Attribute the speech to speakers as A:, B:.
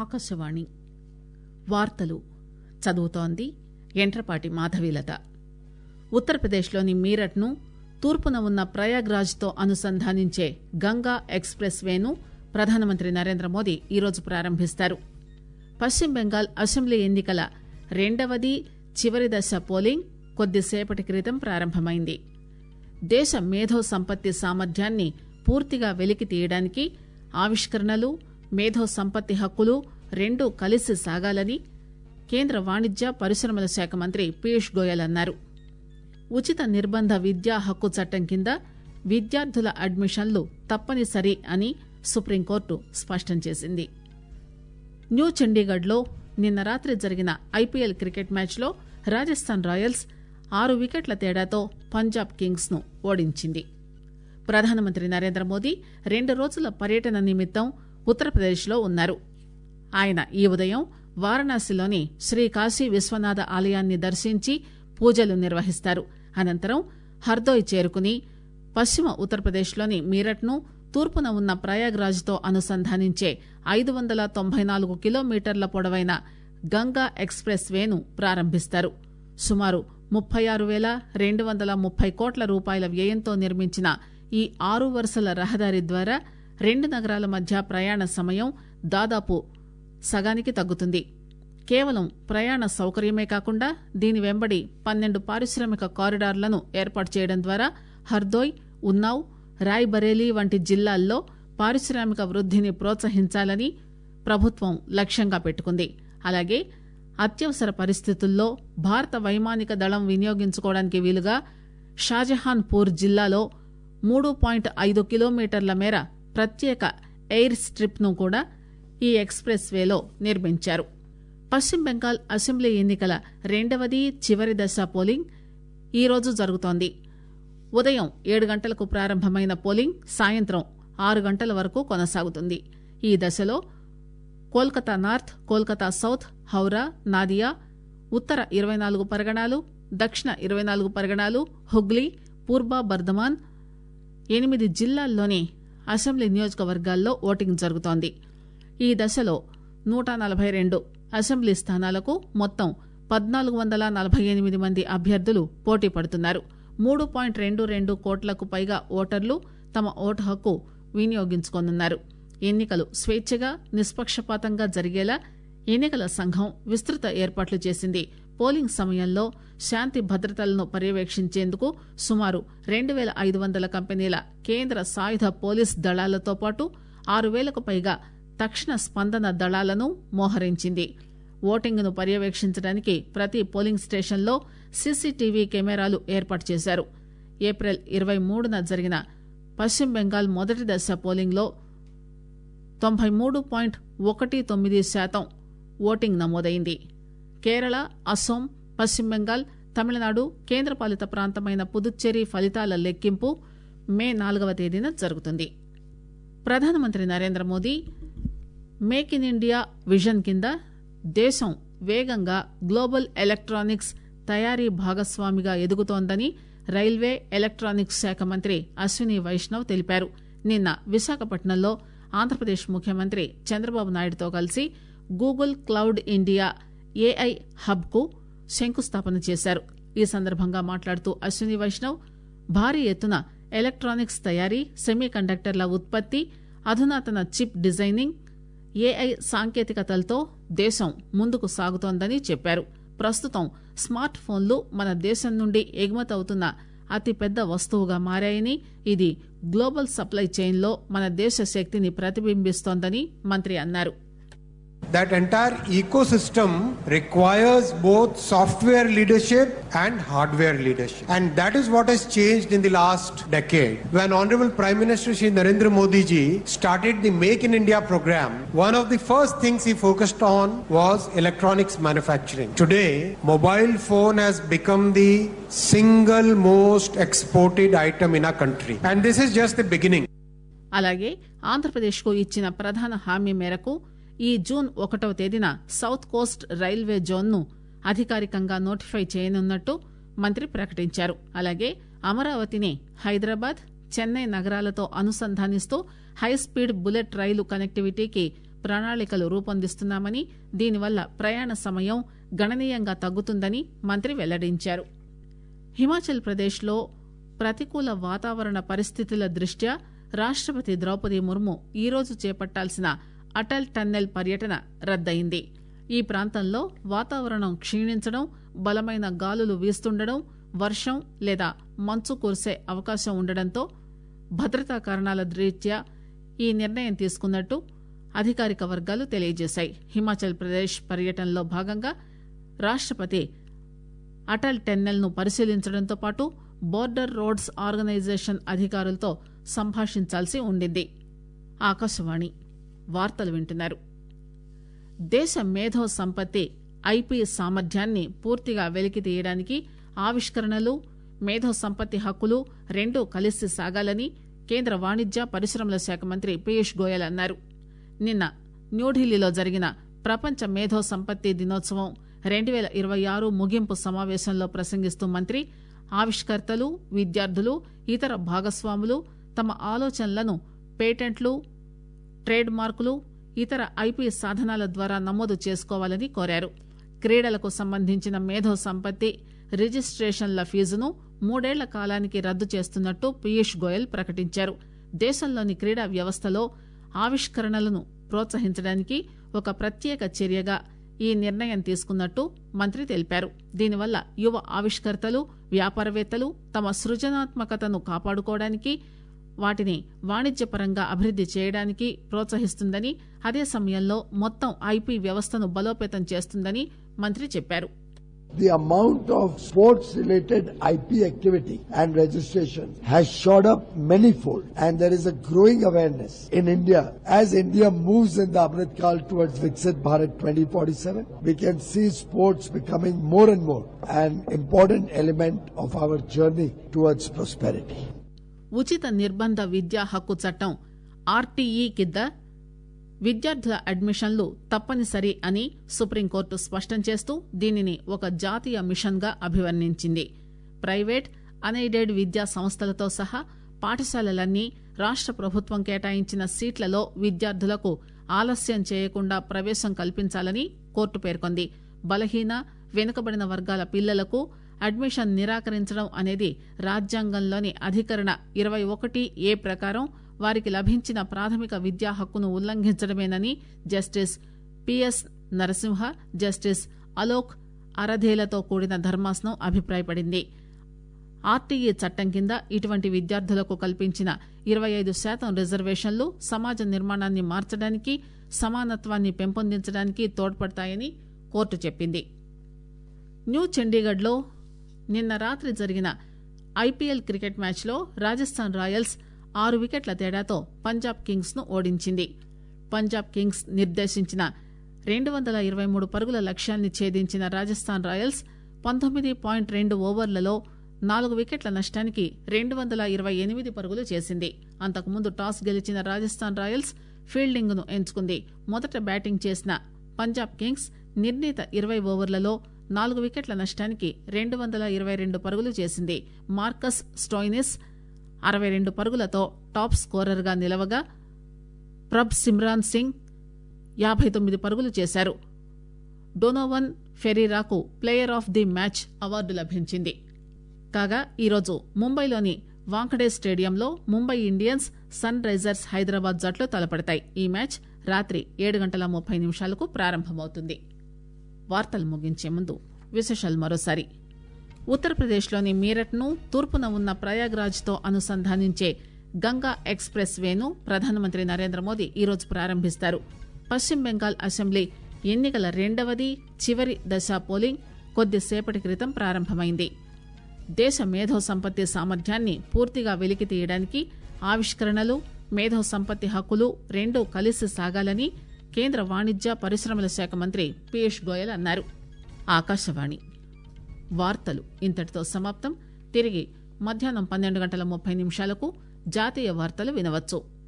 A: ఆకాశవాణి వార్తలు చదువుతోంది ఎంట్రపాటి మాధవీలత ఉత్తరప్రదేశ్లోని మీరట్ను తూర్పున ఉన్న ప్రయాగ్రాజ్తో అనుసంధానించే గంగా ఎక్స్ ప్రెస్ వేను ప్రధానమంత్రి నరేంద్రమోదీ ఈరోజు ప్రారంభిస్తారు పశ్చిమ బెంగాల్ అసెంబ్లీ ఎన్నికల రెండవది చివరి దశ పోలింగ్ కొద్దిసేపటి క్రితం ప్రారంభమైంది దేశ మేధో సంపత్తి సామర్థ్యాన్ని పూర్తిగా వెలికి తీయడానికి ఆవిష్కరణలు మేధో సంపత్తి హక్కులు రెండూ కలిసి సాగాలని కేంద్ర వాణిజ్య పరిశ్రమల శాఖ మంత్రి పీయూష్ గోయల్ అన్నారు ఉచిత నిర్బంధ విద్యా హక్కు చట్టం కింద విద్యార్థుల అడ్మిషన్లు తప్పనిసరి అని సుప్రీంకోర్టు స్పష్టం చేసింది న్యూ చండీగఢ్లో నిన్న రాత్రి జరిగిన ఐపీఎల్ క్రికెట్ మ్యాచ్లో రాజస్థాన్ రాయల్స్ ఆరు వికెట్ల తేడాతో పంజాబ్ కింగ్స్ ను ఓడించింది ప్రధానమంత్రి నరేంద్ర మోదీ రెండు రోజుల పర్యటన నిమిత్తం ఉత్తరప్రదేశ్లో ఉన్నారు ఆయన ఈ ఉదయం వారణాసిలోని శ్రీ కాశీ విశ్వనాథ ఆలయాన్ని దర్శించి పూజలు నిర్వహిస్తారు అనంతరం హర్దోయ్ చేరుకుని పశ్చిమ ఉత్తరప్రదేశ్లోని మీరట్ను తూర్పున ఉన్న ప్రయాగ్రాజ్తో అనుసంధానించే ఐదు వందల తొంభై నాలుగు కిలోమీటర్ల పొడవైన గంగా ఎక్స్ ప్రెస్ వేను ప్రారంభిస్తారు సుమారు ముప్పై ఆరు పేల రెండు వందల ముప్పై కోట్ల రూపాయల వ్యయంతో నిర్మించిన ఈ ఆరు వరుసల రహదారి ద్వారా రెండు నగరాల మధ్య ప్రయాణ సమయం దాదాపు సగానికి తగ్గుతుంది కేవలం ప్రయాణ సౌకర్యమే కాకుండా దీని వెంబడి పన్నెండు పారిశ్రామిక కారిడార్లను ఏర్పాటు చేయడం ద్వారా హర్దోయ్ ఉన్నావ్ రాయ్ బరేలీ వంటి జిల్లాల్లో పారిశ్రామిక వృద్దిని ప్రోత్సహించాలని ప్రభుత్వం లక్ష్యంగా పెట్టుకుంది అలాగే అత్యవసర పరిస్థితుల్లో భారత వైమానిక దళం వినియోగించుకోవడానికి వీలుగా షాజహాన్ పూర్ జిల్లాలో మూడు పాయింట్ ఐదు కిలోమీటర్ల మేర ప్రత్యేక ఎయిర్ స్ట్రిప్ ను కూడా ఈ ఎక్స్ప్రెస్ వేలో నిర్మించారు పశ్చిమ బెంగాల్ అసెంబ్లీ ఎన్నికల రెండవది చివరి దశ పోలింగ్ ఈరోజు జరుగుతోంది ఉదయం ఏడు గంటలకు ప్రారంభమైన పోలింగ్ సాయంత్రం ఆరు గంటల వరకు కొనసాగుతుంది ఈ దశలో కోల్కతా నార్త్ కోల్కతా సౌత్ హౌరా నాదియా ఉత్తర ఇరవై నాలుగు పరగణాలు దక్షిణ ఇరవై నాలుగు పరగణాలు హుగ్లీ పూర్వ బర్ధమాన్ ఎనిమిది జిల్లాల్లోని అసెంబ్లీ నియోజకవర్గాల్లో ఓటింగ్ జరుగుతోంది ఈ దశలో నూట నలభై రెండు అసెంబ్లీ స్థానాలకు మొత్తం పద్నాలుగు వందల నలభై ఎనిమిది మంది అభ్యర్థులు పోటీ పడుతున్నారు మూడు పాయింట్ రెండు రెండు కోట్లకు పైగా ఓటర్లు తమ ఓటు హక్కు వినియోగించుకోనున్నారు ఎన్నికలు స్వేచ్ఛగా నిష్పక్షపాతంగా జరిగేలా ఎన్నికల సంఘం విస్తృత ఏర్పాట్లు చేసింది పోలింగ్ సమయంలో శాంతి భద్రతలను పర్యవేక్షించేందుకు సుమారు రెండు పేల ఐదు వందల కంపెనీల కేంద్ర సాయుధ పోలీస్ దళాలతో పాటు ఆరు వేలకు పైగా తక్షణ స్పందన దళాలను మోహరించింది ఓటింగ్ ను పర్యవేక్షించడానికి ప్రతి పోలింగ్ స్టేషన్లో సీసీటీవీ కెమెరాలు ఏర్పాటు చేశారు ఏప్రిల్ ఇరవై మూడున జరిగిన పశ్చిమ బెంగాల్ మొదటి దశ పోలింగ్లో తొంభై మూడు పాయింట్ ఒకటి తొమ్మిది శాతం ఓటింగ్ నమోదైంది కేరళ అస్సోం పశ్చిమ బెంగాల్ తమిళనాడు కేంద్రపాలిత ప్రాంతమైన పుదుచ్చేరి ఫలితాల లెక్కింపు మే నాలుగవ తేదీన జరుగుతుంది ప్రధానమంత్రి Narendra Modi make in India vision కింద దేశం వేగంగా గ్లోబల్ ఎలక్ట్రానిక్స్ తయారీ భాగస్వామిగా ఎదుగుతోందని రైల్వే ఎలక్ట్రానిక్స్ శాఖ మంత్రి అశ్విని వైష్ణవ్ తెలిపారు నిన్న విశాఖపట్నంలో ఆంధ్రప్రదేశ్ ముఖ్యమంత్రి చంద్రబాబు నాయుడుతో కలిసి Google cloud India AI hub కు శంకుస్థాపన చేశారు ఈ సందర్భంగా మాట్లాడుతూ అశ్విని వైష్ణవ్ భారీ ఎత్తున ఎలక్ట్రానిక్స్ తయారీ సెమీ కండక్టర్ల ఉత్పత్తి అధునాతన చిప్ డిజైనింగ్ ఏఐ సాంకేతికతలతో దేశం ముందుకు సాగుతోందని చెప్పారు ప్రస్తుతం స్మార్ట్ ఫోన్లు మన దేశం నుండి ఎగుమతి అవుతున్న అతిపెద్ద వస్తువుగా మారాయని ఇది గ్లోబల్ సప్లై చైన్లో మన దేశ శక్తిని ప్రతిబింబిస్తోందని మంత్రి అన్నారు
B: That entire ecosystem requires both software leadership and hardware leadership. And that is what has changed in the last decade. When Honorable Prime Minister Shri Narendra Modi ji started the Make in India program, one of the first things he focused on was electronics manufacturing. Today, mobile phone has become the single most exported item in our country. And this is just the beginning.
A: అలాగే ఆంధ్రప్రదేశ్కు ఇచ్చిన ప్రధాన హామీ మేరకు ఈ June ఒకటవ తేదీన south Coast railway zone ను అధికారికంగా నోటిఫై చేయనున్నట్టు మంత్రి ప్రకటించారు అలాగే అమరావతిని హైదరాబాద్ చెన్నై నగరాలతో అనుసంధానిస్తూ హైస్పీడ్ బుల్లెట్ రైలు కనెక్టివిటీకి ప్రణాళికలు రూపొందిస్తున్నామని దీనివల్ల ప్రయాణ సమయం గణనీయంగా తగ్గుతుందని మంత్రి వెల్లడించారు హిమాచల్ ప్రదేశ్లో ప్రతికూల వాతావరణ పరిస్థితుల దృష్ట్యా రాష్టపతి ద్రౌపది ముర్ము ఈరోజు చేపట్టాల్సిన అటల్ టన్నెల్ పర్యటన రద్దయింది ఈ ప్రాంతంలో వాతావరణం క్షీణించడం బలమైన గాలులు వీస్తుండడం వర్షం లేదా మంచు కురిసే అవకాశం ఉండడంతో భద్రతా కారణాల రీత్యా ఈ నిర్ణయం తీసుకున్నట్టు అధికారిక వర్గాలు తెలియజేశాయి హిమాచల్ ప్రదేశ్ పర్యటనలో భాగంగా రాష్టపతి అటల్ టెన్నెల్ ను పరిశీలించడంతో పాటు బోర్డర్ రోడ్స్ ఆర్గనైజేషన్ అధికారులతో సంభాషించాల్సి ఉండింది ఆకాశవాణి వార్తలు వింటున్నారు దేశ మేధో సంపత్తి ఐపీ సామర్థ్యాన్ని పూర్తిగా వెలికి తీయడానికి ఆవిష్కరణలు మేధో సంపత్తి హక్కులు రెండూ కలిసి సాగాలని కేంద్ర వాణిజ్య పరిశ్రమల శాఖ మంత్రి పీయూష్ గోయల్ అన్నారు నిన్న న్యూఢిల్లీలో జరిగిన ప్రపంచ మేధో సంపత్తి దినోత్సవం రెండు పేల ఇరవై ఆరు ముగింపు సమావేశంలో ప్రసంగిస్తూ మంత్రి ఆవిష్కర్తలు విద్యార్థులు ఇతర భాగస్వాములు తమ ఆలోచనలను పేటెంట్లు ట్రేడ్ మార్కులు ఇతర ఐపీ సాధనాల ద్వారా నమోదు చేసుకోవాలని కోరారు క్రీడలకు సంబంధించిన మేధో సంపత్తి రిజిస్ట్రేషన్ల ఫీజును మూడేళ్ల కాలానికి రద్దు చేస్తున్నట్టు పీయూష్ గోయల్ ప్రకటించారు దేశంలోని క్రీడా వ్యవస్థలో ఆవిష్కరణలను ప్రోత్సహించడానికి ఒక ప్రత్యేక చర్యగా ఈ నిర్ణయం తీసుకున్నట్టు మంత్రి తెలిపారు దీనివల్ల యువ ఆవిష్కర్తలు వ్యాపారవేత్తలు తమ సృజనాత్మకతను కాపాడుకోవడానికి వాటిని వాణిజ్యపరంగా అభివృద్ది చేయడానికి ప్రోత్సహిస్తుందని అదే సమయంలో మొత్తం ఐపీ వ్యవస్థను బలోపేతం చేస్తుందని మంత్రి చెప్పారు
C: The amount of sports related IP activity and registration has shot up manyfold and there is a growing awareness in India. As India moves in the Amrit Kal towards Viksit Bharat 2047, we can see sports becoming more and more an important element of our journey towards prosperity.
A: ఉచిత నిర్బంధ విద్యా హక్కు చట్టం RTE కింద విద్యార్థుల అడ్మిషన్లు తప్పనిసరి అని సుప్రీంకోర్టు స్పష్టం చేస్తూ దీనిని ఒక జాతీయ మిషన్ గా అభివర్ణించింది ప్రైవేట్ అన్ఎయిడెడ్ విద్యా సంస్థలతో సహా పాఠశాలలన్నీ రాష్ట ప్రభుత్వం కేటాయించిన సీట్లలో విద్యార్థులకు ఆలస్యం చేయకుండా ప్రవేశం కల్పించాలని కోర్టు పేర్కొంది బలహీన వెనుకబడిన వర్గాల పిల్లలకు అడ్మిషన్ నిరాకరించడం అనేది రాజ్యాంగంలోని అధికరణ ఇరవై ఒకటి ఏ ప్రకారం వారికి లభించిన ప్రాథమిక విద్యా హక్కును ఉల్లంఘించడమేనని justice P S Narasimha justice Alok అరధేలతో కూడిన ధర్మాసనం అభిప్రాయపడింది ఆర్టీఈ చట్టం కింద ఇటువంటి విద్యార్థులకు కల్పించిన ఇరవై ఐదు శాతం రిజర్వేషన్లు సమాజ నిర్మాణాన్ని మార్చడానికి సమానత్వాన్ని పెంపొందించడానికి తోడ్పడతాయని కోర్టు చెప్పింది న్యూ చండీగఢ్లో నిన్న రాత్రి జరిగిన ఐపీఎల్ క్రికెట్ మ్యాచ్లో రాజస్థాన్ రాయల్స్ ఆరు వికెట్ల తేడాతో పంజాబ్ కింగ్స్ ను ఓడించింది పంజాబ్ కింగ్స్ నిర్దేశించిన రెండు వందల ఇరవై మూడు పరుగుల లక్ష్యాన్ని ఛేదించిన రాజస్థాన్ రాయల్స్ పంతొమ్మిది పాయింట్ రెండు ఓవర్లలో నాలుగు వికెట్ల నష్టానికి రెండు వందల ఇరవై ఎనిమిది పరుగులు చేసింది అంతకుముందు టాస్ గెలిచిన రాజస్థాన్ రాయల్స్ ఫీల్డింగ్ ను ఎంచుకుంది మొదట బ్యాటింగ్ చేసిన పంజాబ్ కింగ్స్ నిర్ణీత ఇరవై ఓవర్లలో నాలుగు వికెట్ల నష్టానికి రెండు వందల ఇరవై రెండు పరుగులు చేసింది మార్కస్ స్టోయినిస్ అరవై రెండు పరుగులతో టాప్ స్కోరర్ గా నిలవగా ప్రభ్ సిమ్రాన్ సింగ్ యాభై తొమ్మిది పరుగులు చేశారు డొనోవన్ ఫెరీరాకు player of the match award లభించింది కాగా ఈరోజు ముంబైలోని వాంఖడే స్టేడియంలో Mumbai Indians Sunrisers Hyderabad జట్లు తలపడతాయి ఈ మ్యాచ్ రాత్రి ఏడు గంటల ముప్పై నిమిషాలకు ప్రారంభమవుతుంది వార్తలు ముగించే ముందు విశేషాలు మరోసారి ఉత్తరప్రదేశ్లోని మీరట్ను తూర్పున ఉన్న ప్రయాగ్రాజ్తో అనుసంధానించే గంగా ఎక్స్ప్రెస్ వేను ప్రధానమంత్రి నరేంద్ర మోదీ ఈరోజు ప్రారంభిస్తారు పశ్చిమ బెంగాల్ అసెంబ్లీ ఎన్నికల రెండవది చివరి దశ పోలింగ్ కొద్దిసేపటి క్రితం ప్రారంభమైంది దేశ మేధో సంపత్తి సామర్థ్యాన్ని పూర్తిగా వెలికి తీయడానికి ఆవిష్కరణలు మేధో సంపత్తి హక్కులు రెండూ కలిసి సాగాలని కేంద్ర వాణిజ్య పరిశ్రమల శాఖ మంత్రి పీయూష్ గోయల్ అన్నారు ఆకాశవాణి వార్తలు ఇంతటితో సమాప్తం తిరిగి మధ్యాహ్నం పన్నెండు గంటల ముప్పై నిమిషాలకు జాతీయ వార్తలు వినవచ్చు